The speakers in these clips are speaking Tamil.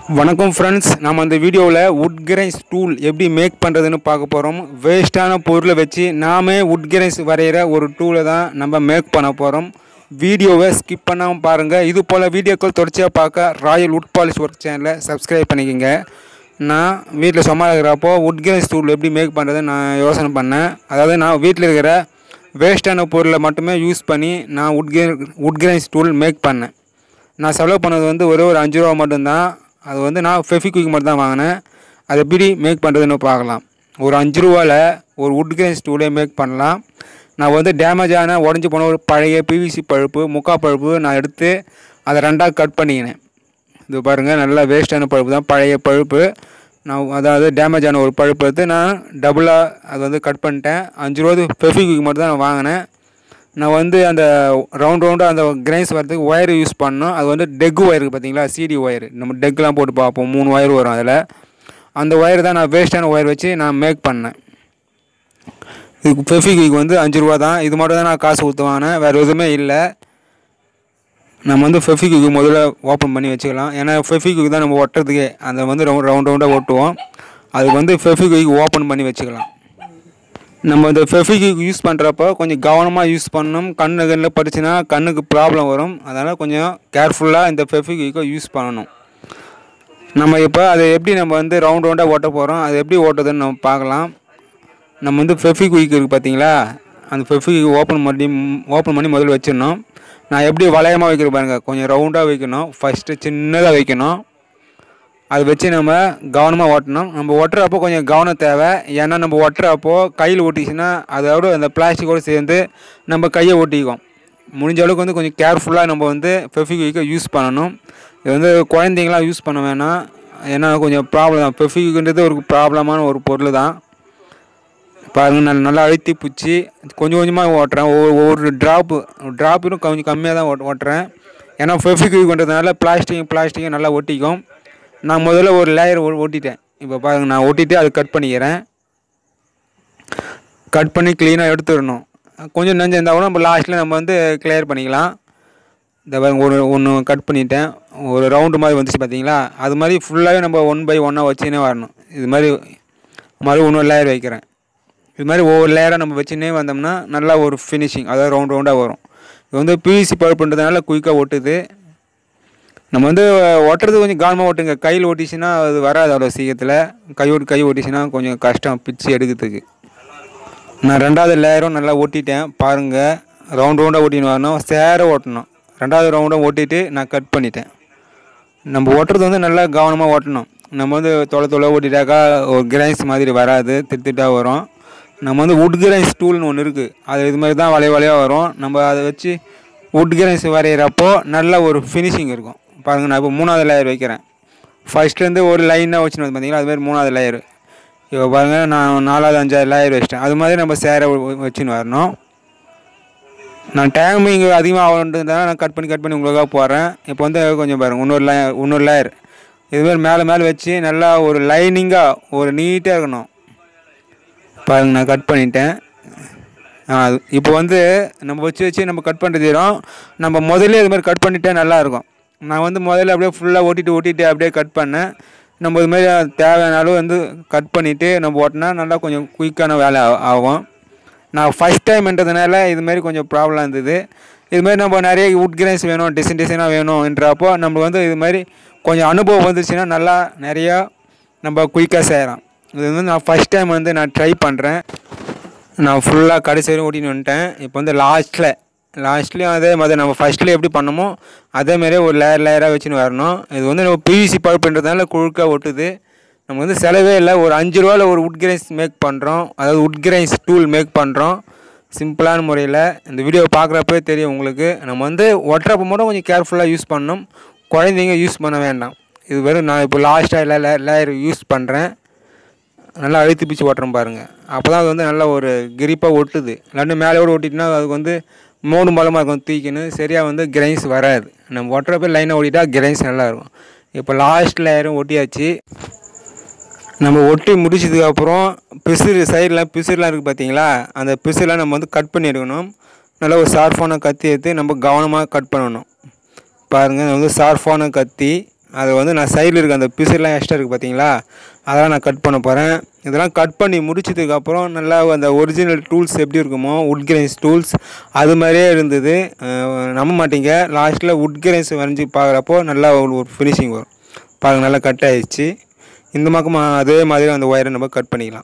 வணக்கம் ஃப்ரெண்ட்ஸ் நம்ம இந்த வீடியோவில் வுட் கிரைன்ஸ் டூல் எப்படி மேக் பண்ணுறதுன்னு பார்க்க போகிறோம் வேஸ்ட்டான பொருளை வச்சு நாமே வுட் கிரைன்ஸ் வரைகிற ஒரு டூலை தான் நம்ம மேக் பண்ண போகிறோம் வீடியோவை ஸ்கிப் பண்ணாமல் பாருங்கள் இது போல் வீடியோக்கள் தொடர்ச்சியாக பார்க்க ராயல் வுட் பாலிஷ் ஒர்க் சேனலை சப்ஸ்கிரைப் பண்ணிக்கோங்க நான் வீட்டில் சும்மா இருக்கிறப்போ வுட் கிரைன்ஸ் டூல் எப்படி மேக் பண்ணுறதுன்னு நான் யோசனை பண்ணேன் அதாவது நான் வீட்டில் இருக்கிற வேஸ்ட்டான பொருளை மட்டுமே யூஸ் பண்ணி நான் wood grain wood grains tool make பண்ணேன் நான் செலவு பண்ணது வந்து ஒரே ஒரு அஞ்சு ரூபா மட்டும்தான் அது வந்து நான் ஃபெஃபிக்விக் மட்டும் தான் வாங்கினேன் அது எப்படி மேக் பண்ணுறதுன்னு பார்க்கலாம் ஒரு அஞ்சு ரூபாவில் ஒரு வுட் கிரைன் ஸ்டூலே மேக் பண்ணலாம் நான் வந்து டேமேஜ் ஆன உடஞ்சி போன ஒரு பழைய பிவிசி பழுப்பு முக்கா பழுப்பு நான் எடுத்து அதை ரெண்டாக கட் பண்ணிக்கினேன் இது பாருங்கள் நல்லா வேஸ்டான பழுப்பு தான் பழைய பழுப்பு நான் அதாவது டேமேஜ் ஆன ஒரு பழுப்பு எடுத்து நான் டபுளாக அது வந்து கட் பண்ணிட்டேன் அஞ்சு ரூபா ஃபெஃபிக்விக் மட்டும் தான் நான் வாங்கினேன் நான் வந்து அந்த ரவுண்ட் ரவுண்டாக அந்த கிரைன்ஸ் வரதுக்கு ஒயர் யூஸ் பண்ணோம் அது வந்து டெக் ஒயர் பார்த்தீங்களா சிடி ஒயர் நம்ம டெக்லாம் போட்டு பார்ப்போம் மூணு ஒயர் வரும் அதில் அந்த ஒயர் தான் நான் வேஸ்ட்டான ஒயர் வச்சு நான் மேக் பண்ணேன் இதுக்கு ஃபெஃபிக்விக் வந்து அஞ்சு ரூபா தான் இது மட்டும் தான் நான் காசு கொடுத்து வாங்கினேன் வேறு எதுவுமே இல்லை நம்ம வந்து ஃபெஃபிக்விக் முதல்ல ஓப்பன் பண்ணி வச்சுக்கலாம் ஏன்னா ஃபெஃபிக்விக் தான் நம்ம ஒட்டுறதுக்கே அந்த வந்து ரவுண்ட் ரவுண்ட் ரவுண்டாக ஒட்டுவோம் அதுக்கு வந்து ஃபெஃபிக்விக் ஓப்பன் பண்ணி வச்சுக்கலாம் நம்ம இந்த ஃபெஃபிக்விக் யூஸ் பண்ணுறப்போ கொஞ்சம் கவனமாக யூஸ் பண்ணணும் கண்ணு கண்ணில் பட்டுச்சுன்னா கண்ணுக்கு ப்ராப்ளம் வரும் அதனால் கொஞ்சம் கேர்ஃபுல்லாக இந்த ஃபெஃபிக்விக்கை யூஸ் பண்ணணும் நம்ம இப்போ அதை எப்படி நம்ம வந்து ரவுண்ட் ரவுண்டாக ஓட்ட போகிறோம் அது எப்படி ஓட்டுறதுன்னு நம்ம பார்க்கலாம் நம்ம வந்து ஃபெஃபிக்விக் இருக்குது பார்த்தீங்களா அந்த ஃபெஃபிக்விக் ஓப்பன் பண்ணி ஓப்பன் பண்ணி முதல்ல வச்சிடணும் நான் எப்படி வளையமாக வைக்கிற பாருங்க கொஞ்சம் ரவுண்டாக வைக்கணும் ஃபஸ்ட்டு சின்னதாக வைக்கணும் அதை வச்சு நம்ம கவனமாக ஓட்டணும் நம்ம ஒட்டுறப்போ கொஞ்சம் கவனம் தேவை ஏன்னா நம்ம ஒட்டுறப்போ கையில் ஒட்டிச்சுன்னா அதோட அந்த பிளாஸ்டிக்கோடு சேர்ந்து நம்ம கையை ஒட்டிக்கும் முடிஞ்ச அளவுக்கு வந்து கொஞ்சம் கேர்ஃபுல்லாக நம்ம வந்து ஃபெஃபிக்விக்கை யூஸ் பண்ணணும் இது வந்து குழந்தைங்களாம் யூஸ் பண்ண வேணாம் ஏன்னா கொஞ்சம் ப்ராப்ளம் தான் ஃபெஃபிக்விக்ன்றது ஒரு ப்ராப்ளமான ஒரு பொருள் தான் பாருங்கள் நல்லா நல்லா அழுத்தி பிடிச்சி கொஞ்சம் கொஞ்சமாக ஓட்டுறேன் ஒவ்வொரு ஒவ்வொரு ட்ராப்பு ட்ராப்பிலும் கொஞ்சம் கம்மியாக தான் ஓட் ஓட்டுறேன் ஏன்னா ஃபெஃபிக்விக்ன்றதுனால பிளாஸ்டிக் பிளாஸ்டிக்கை நல்லா ஒட்டிக்கும் நான் முதல்ல ஒரு லேயர் ஒட்டிட்டேன் இப்போ பாருங்க நான் ஒட்டிட்டு அதை கட் பண்ணிக்கிறேன் கட் பண்ணி க்ளீனாக எடுத்துடணும் கொஞ்சம் நஞ்சு இருந்தால் கூட நம்ம லாஸ்ட்டில் நம்ம வந்து கிளியர் பண்ணிக்கலாம் இந்த பாருங்க ஒரு ஒன்று கட் பண்ணிட்டேன் ஒரு ரவுண்டு மாதிரி வந்துச்சு பார்த்தீங்களா அது மாதிரி ஃபுல்லாகவே நம்ம ஒன் பை ஒன்னாக வச்சுனே வரணும் இது மாதிரி மறு இன்னொரு லேயர் வைக்கிறேன் இது மாதிரி ஒவ்வொரு லேயராக நம்ம வச்சுனே வந்தோம்னா நல்லா ஒரு ஃபினிஷிங் அதாவது ரவுண்ட் ரவுண்டாக வரும் இது வந்து பிவிசி பழுப்புன்றதுனால குயிக்காக ஒட்டுது நம்ம வந்து ஒட்டுறது கொஞ்சம் கவனமாக ஓட்டுங்க கையில் ஓட்டிச்சுன்னா அது வராது அவ்வளோ சீக்கிரத்தில் கை ஓட்டி கை ஓட்டிச்சுன்னா கொஞ்சம் கஷ்டம் பிச்சு எடுக்கிறதுக்கு நான் ரெண்டாவது லேயரும் நல்லா ஓட்டிட்டேன் பாருங்கள் ரவுண்ட் ரவுண்டாக ஓட்டின்னு வரணும் சேர ஓட்டணும் ரெண்டாவது ரவுண்டாக ஓட்டிட்டு நான் கட் பண்ணிட்டேன் நம்ம ஓட்டுறது வந்து நல்லா கவனமாக ஓட்டணும் நம்ம வந்து தொலை தொலை ஓட்டிட்டாக்கா ஒரு கிரைன்ஸ் மாதிரி வராது திட்டாக வரும் நம்ம வந்து வுட் கிரைன்ஸ் டூல்னு ஒன்று இருக்குது அது இது மாதிரி தான் வளைய வளையாக வரும் நம்ம அதை வச்சு வுட் கிரைன்ஸ் வரைகிறப்போ நல்ல ஒரு ஃபினிஷிங் இருக்கும் பாருங்கள் நான் இப்போ மூணாவது லேயர் வைக்கிறேன் ஃபஸ்ட்லேருந்து ஒரு லைனாக வச்சுன்னு வந்து பார்த்தீங்களா அது மாதிரி மூணாவது லேயர் இப்போ பாருங்கள் நான் நாலாவது அஞ்சாவது லேயர் வச்சிட்டேன் அது மாதிரி நம்ம சேரை வச்சுன்னு வரணும் நான் டைமிங் அதிகமாக ஆகணுன்றதுனால நான் கட் பண்ணி கட் பண்ணி உங்களுக்காக போடுறேன் இப்போ வந்து கொஞ்சம் பாருங்கள் இன்னொரு லே இன்னொரு லேயர் இதுமாதிரி மேலே மேலே வச்சு நல்லா ஒரு லைனிங்காக ஒரு நீட்டாக இருக்கணும் பாருங்கள் நான் கட் பண்ணிட்டேன் இப்போ வந்து நம்ம வச்சு வச்சு நம்ம கட் பண்ணுறது நம்ம முதல்ல இது மாதிரி கட் பண்ணிட்டே நல்லாயிருக்கும் நான் வந்து முதல்ல அப்படியே ஃபுல்லாக ஓட்டிட்டு ஓட்டிட்டு அப்படியே கட் பண்ணேன் நம்ம இது மாதிரி தேவையான அளவு வந்து கட் பண்ணிவிட்டு நம்ம ஓட்டினா நல்லா கொஞ்சம் குயிக்கான வேலை ஆகும் நான் ஃபஸ்ட் டைம்ன்றதுனால இதுமாரி கொஞ்சம் ப்ராப்ளம் இருந்தது இதுமாரி நம்ம நிறைய வுட் கிரைன்ஸ் வேணும் டிசைன் டிசைனாக வேணுன்றப்போ நம்ம வந்து இது மாதிரி கொஞ்சம் அனுபவம் வந்துச்சுன்னா நல்லா நிறையா நம்ம குயிக்காக செய்கிறோம் இது வந்து நான் ஃபஸ்ட் டைம் வந்து நான் ட்ரை பண்ணுறேன் நான் ஃபுல்லாக கடைசி வரையும் ஓட்டின்னு வந்துட்டேன் இப்போ வந்து லாஸ்ட்டில் லாஸ்ட்லேயும் அதே மாதிரி நம்ம ஃபஸ்ட்டில் எப்படி பண்ணமோ அதேமாரியே ஒரு லேயர் லேயராக வச்சுன்னு வரணும் இது வந்து நம்ம பிவிசி பழுப்புன்றதுனால குழுக்காக ஒட்டுது நம்ம வந்து செலவே இல்லை ஒரு அஞ்சு ரூபாவில் ஒரு உட் கிரைன்ஸ் மேக் பண்ணுறோம் அதாவது உட் கிரைன்ஸ் டூல் மேக் பண்ணுறோம் சிம்பிளான முறையில் இந்த வீடியோ பார்க்குறப்பே தெரியும் உங்களுக்கு நம்ம வந்து ஒட்டுறப்ப மட்டும் கொஞ்சம் கேர்ஃபுல்லாக யூஸ் பண்ணணும் குழந்தைங்க யூஸ் பண்ண வேண்டாம் இது வெறும் நான் இப்போ லாஸ்ட்டாக லே லேயர் யூஸ் பண்ணுறேன் நல்லா அழுத்தி பிச்சு ஓட்டுறோம் பாருங்கள் அப்போ தான் அது வந்து நல்லா ஒரு கிரிப்பாக ஒட்டுது இல்லாட்டி மேலேயோடு ஓட்டிட்டுனா அதுக்கு வந்து மூணு பலமாக இருக்கும் தூக்கின்னு சரியாக வந்து கிரைன்ஸ் வராது நம்ம ஒட்டுறப்ப லைனாக ஓட்டிட்டா கிரைன்ஸ் நல்லா இருக்கும் இப்போ லாஸ்ட் லேயரும் ஒட்டியாச்சு நம்ம ஒட்டி முடிச்சதுக்கப்புறம் பிசுறு சைடெலாம் பிசுறுலாம் இருக்குது பார்த்தீங்களா அந்த பிசுறுலாம் நம்ம வந்து கட் பண்ணி எடுக்கணும் நல்லா ஒரு ஷார்ப்பான கத்தி எடுத்து நம்ம கவனமாக கட் பண்ணணும் பாருங்கள் இது வந்து ஷார்ப்பான கத்தி அதை வந்து நான் சைடில் இருக்க அந்த பிசுலாம் எக்ஸ்ட்ரா இருக்குது பார்த்தீங்களா அதெல்லாம் நான் கட் பண்ண போகிறேன் இதெல்லாம் கட் பண்ணி முடிச்சதுக்கப்புறம் நல்லா அந்த ஒரிஜினல் டூல்ஸ் எப்படி இருக்குமோ உட் கிரைன்ஸ் டூல்ஸ் அது மாதிரியே இருந்தது அஹ் நம்ப மாட்டீங்க லாஸ்ட்டில் உட் கிரைன்ஸ் வரைஞ்சி பார்க்குறப்போ நல்லா ஒரு ஒரு ஃபினிஷிங் வரும் பாருங்க நல்லா கட் ஆயிடுச்சு இந்த பக்கம் அதே மாதிரி அந்த ஒயரை நம்ம கட் பண்ணிக்கலாம்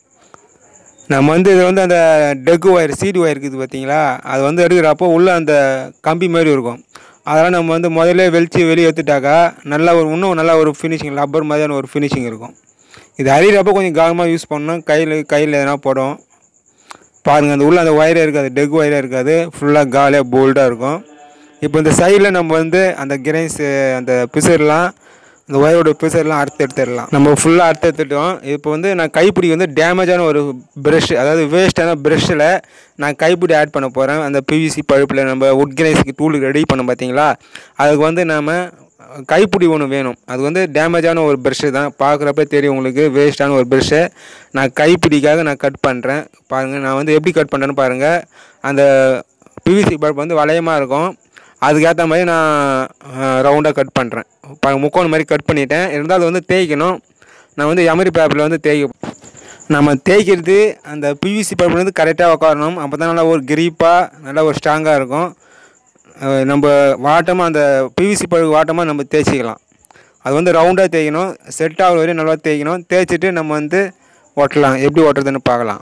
நம்ம வந்து இது வந்து அந்த டெக் ஒயர் சீடு ஒயர் இருக்குது பார்த்தீங்களா அது வந்து எடுக்கிறப்போ உள்ளே அந்த கம்பி மாதிரி இருக்கும் அதெல்லாம் நம்ம வந்து முதல்ல வெளிச்சு வெளியே எடுத்துட்டாக்கா நல்லா ஒரு இன்னும் நல்லா ஒரு ஃபினிஷிங் லப்பர் மாதிரியான ஒரு ஃபினிஷிங் இருக்கும் இது அரியிறப்போ கொஞ்சம் கவனமாக யூஸ் பண்ணணும் கையில் கையில் எதனா போடும் பாருங்கள் அந்த உள்ள அந்த ஒயரே இருக்காது டெக் ஒயரே இருக்காது ஃபுல்லாக காலியாக போல்டாக இருக்கும் இப்போ இந்த சைடில் நம்ம வந்து அந்த கிரைன்ஸ் அந்த பிசர்லாம் அந்த ஒயரோட பிசர்லாம் அறுத்து எடுத்துடலாம் நம்ம ஃபுல்லாக அறுத்து எடுத்துட்டோம் இப்போ வந்து நான் கைப்பிடி வந்து டேமேஜான ஒரு ப்ரஷ் அதாவது வேஸ்ட்டான ப்ரஷ்ஷில் நான் கைப்பிடி ஆட் பண்ண போகிறேன் அந்த பிவிசி பழுப்பில் நம்ம உட் கிரைன்ஸுக்கு டூல் ரெடி பண்ணோம் பார்த்தீங்களா அதுக்கு வந்து நாம் கைப்பிடி ஒன்று வேணும் அது வந்து டேமேஜான ஒரு ப்ரஷ்ஷு தான் பார்க்குறப்ப தெரியும் உங்களுக்கு வேஸ்ட்டான ஒரு ப்ரஷ்ஷை நான் கைப்பிடிக்காக நான் கட் பண்ணுறேன் பாருங்கள் நான் வந்து எப்படி கட் பண்ணுறேன்னு பாருங்கள் அந்த பிவிசி பல்ப் வந்து வளையமாக இருக்கும் அதுக்கேற்ற மாதிரி நான் ரவுண்டாக கட் பண்ணுறேன் பாருங்க முக்கோணம் மாதிரி கட் பண்ணிட்டேன் இருந்தாலும் அது வந்து தேய்க்கணும் நான் வந்து எமரி பேப்பரில் வந்து தேய்க்க நம்ம தேய்க்கிறது அந்த பிவிசி பல்ப் வந்து கரெக்டாக உட்காரணும் அப்போ தான் நல்லா ஒரு கிரீப்பாக நல்லா ஒரு ஸ்ட்ராங்காக இருக்கும் அஹ் நம்ம வாட்டமாக அந்த பிவிசி பழுகு வாட்டமாக நம்ம தேய்ச்சிக்கலாம் அது வந்து ரவுண்டாக தேய்க்கணும் செட் ஆகிற வரையும் நல்லா தேய்க்கணும் தேய்ச்சிட்டு நம்ம வந்து ஒட்டலாம் எப்படி ஒட்டுறதுன்னு பார்க்கலாம்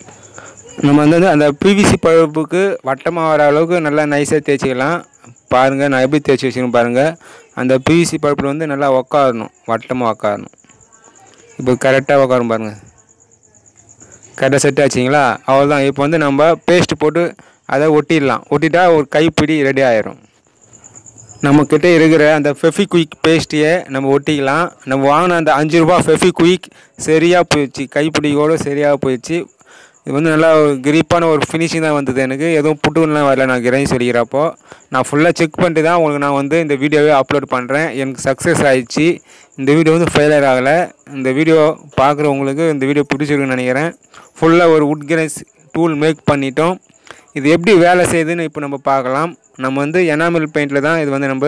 நம்ம வந்து அந்த பிவிசி பழுப்புக்கு வட்டமாக வர அளவுக்கு நல்லா நைஸாக தேய்ச்சிக்கலாம் பாருங்கள் நான் எப்படி தேய்ச்சி வச்சுக்கணும் பாருங்கள் அந்த பிவிசி பழுப்பில் வந்து நல்லா உக்காரணும் வட்டமாக உக்காரணும் இப்போ கரெக்டாக உக்காரும் பாருங்கள் கரெக்டாக செட் ஆச்சுங்களா அவ்வளோதான் இப்போ வந்து நம்ம பேஸ்ட் போட்டு அதை ஒட்டிடலாம் ஒட்டிட்டா ஒரு கைப்பிடி ரெடி ஆயிரும் நம்மக்கிட்ட இருக்கிற அந்த ஃபெஃபிக்விக் பேஸ்ட்டையே நம்ம ஒட்டிக்கலாம் நம்ம வாங்கின அந்த அஞ்சு ரூபா ஃபெஃபிக்விக் சரியாக போயிடுச்சு கைப்பிடியோடு சரியாக போயிடுச்சு இது வந்து நல்லா ஒரு கிரிப்பான ஒரு ஃபினிஷிங் தான் வந்தது எனக்கு எதுவும் புட்டுலாம் வரல நான் கிரைன்ஸ் வெளிக்கிறப்போ நான் ஃபுல்லாக செக் பண்ணிட்டு தான் உங்களுக்கு நான் வந்து இந்த வீடியோவே அப்லோட் பண்ணுறேன் எனக்கு சக்ஸஸ் ஆயிடுச்சு இந்த வீடியோ வந்து ஃபெயிலியர் ஆகலை இந்த வீடியோ பார்க்குறவங்களுக்கு இந்த வீடியோ பிடிச்சிருக்குன்னு நினைக்கிறேன் ஃபுல்லாக ஒரு உட் கிரைன்ஸ் டூல் மேக் பண்ணிட்டோம் இது எப்படி வேலை செய்யுதுன்னு இப்போ நம்ம பார்க்கலாம் நம்ம வந்து எனாமல் பெயிண்டில் தான் இது வந்து நம்ம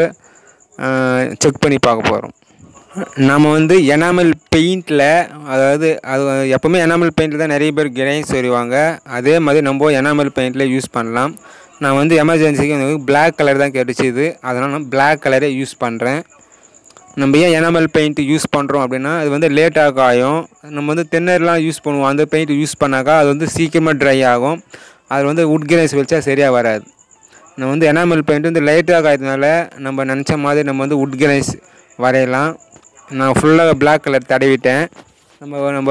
செக் பண்ணி பார்க்க போகிறோம் நம்ம வந்து எனாமல் பெயிண்டில் அதாவது அது எப்போவுமே எனாமல் பெயிண்டில் தான் நிறைய பேர் கிரைன்ஸ் வருவாங்க அதே மாதிரி நம்ம எனாமல் பெயிண்டில் யூஸ் பண்ணலாம் நான் வந்து எமர்ஜென்சிக்கு வந்து பிளாக் கலர் தான் கிடச்சிது அதனால் நான் பிளாக் கலரே யூஸ் பண்ணுறேன் நம்ம ஏன் எனாமல் பெயிண்ட் யூஸ் பண்ணுறோம் அப்படின்னா அது வந்து லேட்டாக காயும் நம்ம வந்து தென்னர்லாம் யூஸ் பண்ணுவோம் அந்த பெயிண்ட் யூஸ் பண்ணாக்கா அது வந்து சீக்கிரமாக ட்ரை ஆகும் அது வந்து உட் கிரைன்ஸ் வச்சா சரியாக வராது நம்ம வந்து எனாமல் பெயிண்ட் வந்து லைட்டாக காயறதுனால நம்ம நினச்ச மாதிரி நம்ம வந்து உட் கிரைன்ஸ் வரையலாம் நான் ஃபுல்லாக பிளாக் கலர் தடவிட்டேன் நம்ம நம்ம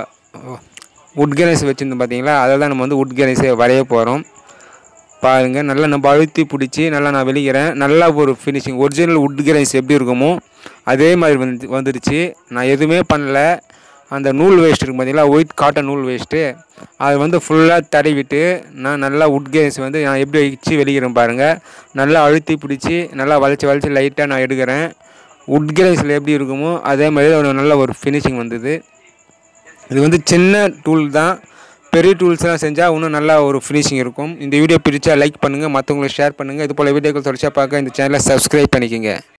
உட் கிரைன்ஸ் வச்சுருந்தோம் பார்த்தீங்களா அதில் தான் நம்ம வந்து உட் கிரைன்ஸை வரைய போகிறோம் பாருங்கள் நல்லா நம்ம அழுத்தி பிடிச்சி நல்லா நான் வெளிக்கிறேன் நல்லா ஒரு ஃபினிஷிங் ஒரிஜினல் உட் கிரைன்ஸ் எப்படி இருக்குமோ அதே மாதிரி வந்து வந்துடுச்சு நான் எதுவுமே பண்ணல அந்த நூல் வேஸ்ட் இருக்கும் பார்த்தீங்களா ஒயிட் காட்டன் நூல் வேஸ்ட்டு அது வந்து ஃபுல்லாக தடவிட்டு நான் நல்லா உட் கிரைன்ஸ் வந்து நான் எப்படி வச்சு வெளிக்கிறேன் பாருங்கள் நல்லா அழுத்தி பிடிச்சி நல்லா வளைச்சி வளைச்சி லைட்டாக நான் எடுக்கிறேன் உட் கிரைன்ஸில் எப்படி இருக்குமோ அதே மாதிரி ஒரு நல்ல ஒரு ஃபினிஷிங் வந்தது இது வந்து சின்ன டூல் தான் பெரிய டூல்ஸ்லாம் செஞ்சால் இன்னும் நல்லா ஒரு ஃபினிஷிங் இருக்கும் இந்த வீடியோ பிடிச்சா லைக் பண்ணுங்கள் மற்றவங்களுக்கு ஷேர் பண்ணுங்கள் இது போல் வீடியோக்கள் தொடர்ச்சியாக பார்க்க இந்த சேனலை சப்ஸ்கிரைப் பண்ணிக்கோங்க